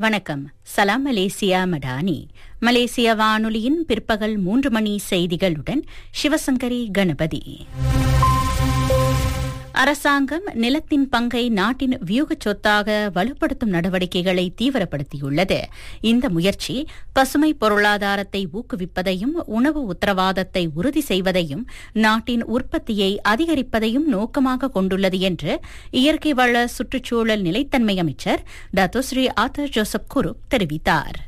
வணக்கம் சலாம் மலேசியா மடானி மலேசிய வானொலியின் பிற்பகல் மூன்று மணி செய்திகளுடன் சிவசங்கரி கணபதி அரசாங்கம் நிலத்தின் பங்கை நாட்டின் வியூக சொத்தாக வலுப்படுத்தும் நடவடிக்கைகளை தீவிரப்படுத்தியுள்ளது இந்த முயற்சி பசுமை பொருளாதாரத்தை ஊக்குவிப்பதையும் உணவு உத்தரவாதத்தை உறுதி செய்வதையும் நாட்டின் உற்பத்தியை அதிகரிப்பதையும் நோக்கமாக கொண்டுள்ளது என்று இயற்கை வள சுற்றுச்சூழல் நிலைத்தன்மை அமைச்சர் டத்தோஸ்ரீ ஆத்தர் ஜோசப் குருப் தெரிவித்தார்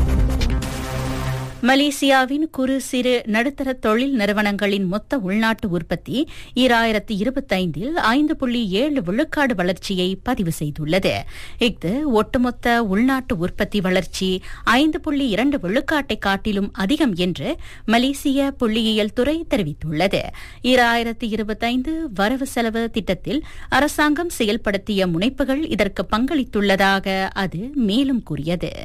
மலேசியாவின் குறு சிறு நடுத்தர தொழில் நிறுவனங்களின் மொத்த உள்நாட்டு உற்பத்தி ஈராயிரத்து இருபத்தைந்தில் ஐந்து புள்ளி ஏழு விழுக்காடு வளர்ச்சியை பதிவு செய்துள்ளது இஃது ஒட்டுமொத்த உள்நாட்டு உற்பத்தி வளர்ச்சி ஐந்து புள்ளி இரண்டு விழுக்காட்டை காட்டிலும் அதிகம் என்று மலேசிய புள்ளியியல் துறை தெரிவித்துள்ளது ஈராயிரத்து இருபத்தைந்து வரவு செலவு திட்டத்தில் அரசாங்கம் செயல்படுத்திய முனைப்புகள் இதற்கு பங்களித்துள்ளதாக அது மேலும் கூறியது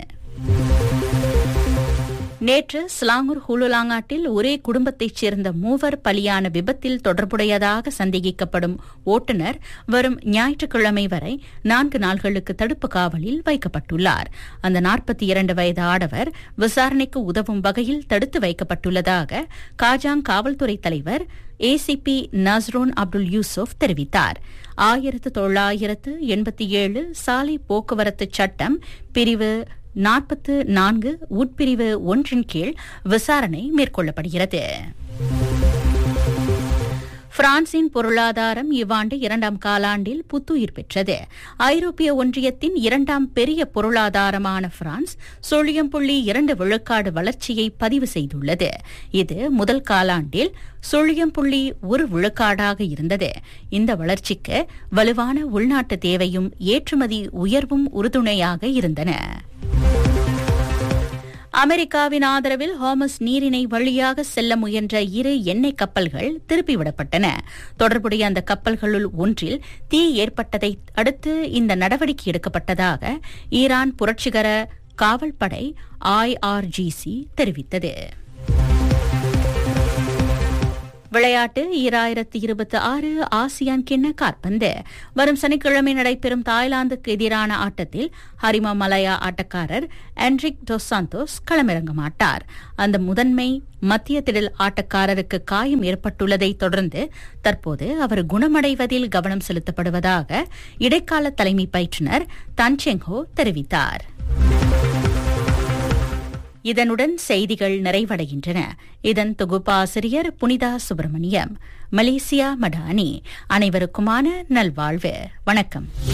நேற்று ஸ்லாங்கூர் ஹுலுலாங்காட்டில் ஒரே குடும்பத்தைச் சேர்ந்த மூவர் பலியான விபத்தில் தொடர்புடையதாக சந்தேகிக்கப்படும் ஓட்டுநர் வரும் ஞாயிற்றுக்கிழமை வரை நான்கு நாள்களுக்கு தடுப்பு காவலில் வைக்கப்பட்டுள்ளார் அந்த நாற்பத்தி இரண்டு வயது ஆடவர் விசாரணைக்கு உதவும் வகையில் தடுத்து வைக்கப்பட்டுள்ளதாக காஜாங் காவல்துறை தலைவர் ஏசிபி நஸ்ரோன் அப்துல் யூசுப் தெரிவித்தார் ஆயிரத்து தொள்ளாயிரத்து எண்பத்தி ஏழு சாலை போக்குவரத்து சட்டம் பிரிவு நாற்பத்து நான்கு உட்பிரிவு ஒன்றின் கீழ் விசாரணை மேற்கொள்ளப்படுகிறது பிரான்சின் பொருளாதாரம் இவ்வாண்டு இரண்டாம் காலாண்டில் புத்துயிர் பெற்றது ஐரோப்பிய ஒன்றியத்தின் இரண்டாம் பெரிய பொருளாதாரமான பிரான்ஸ் சொழியம் புள்ளி இரண்டு விழுக்காடு வளர்ச்சியை பதிவு செய்துள்ளது இது முதல் காலாண்டில் சொழியம் புள்ளி ஒரு விழுக்காடாக இருந்தது இந்த வளர்ச்சிக்கு வலுவான உள்நாட்டு தேவையும் ஏற்றுமதி உயர்வும் உறுதுணையாக இருந்தன அமெரிக்காவின் ஆதரவில் ஹாமஸ் நீரிணை வழியாக செல்ல முயன்ற இரு எண்ணெய் கப்பல்கள் திருப்பிவிடப்பட்டன தொடர்புடைய அந்த கப்பல்களுள் ஒன்றில் தீ ஏற்பட்டதை அடுத்து இந்த நடவடிக்கை எடுக்கப்பட்டதாக ஈரான் புரட்சிகர காவல்படை ஐஆர்ஜிசி தெரிவித்தது விளையாட்டு ஈராயிரத்து இருபத்தி ஆறு ஆசியான் கிண்ண காற்பந்து வரும் சனிக்கிழமை நடைபெறும் தாய்லாந்துக்கு எதிரான ஆட்டத்தில் ஹரிமா மலையா ஆட்டக்காரர் ஆண்ட்ரிக் டொஸ் சாந்தோஸ் களமிறங்க மாட்டார் அந்த முதன்மை மத்திய திடல் ஆட்டக்காரருக்கு காயம் ஏற்பட்டுள்ளதை தொடர்ந்து தற்போது அவர் குணமடைவதில் கவனம் செலுத்தப்படுவதாக இடைக்கால தலைமை பயிற்றுநர் தன்செங்ஹோ தெரிவித்தார் இதனுடன் செய்திகள் நிறைவடைகின்றன இதன் தொகுப்பாசிரியர் புனிதா சுப்பிரமணியம் மலேசியா மடானி அனைவருக்குமான நல்வாழ்வு வணக்கம்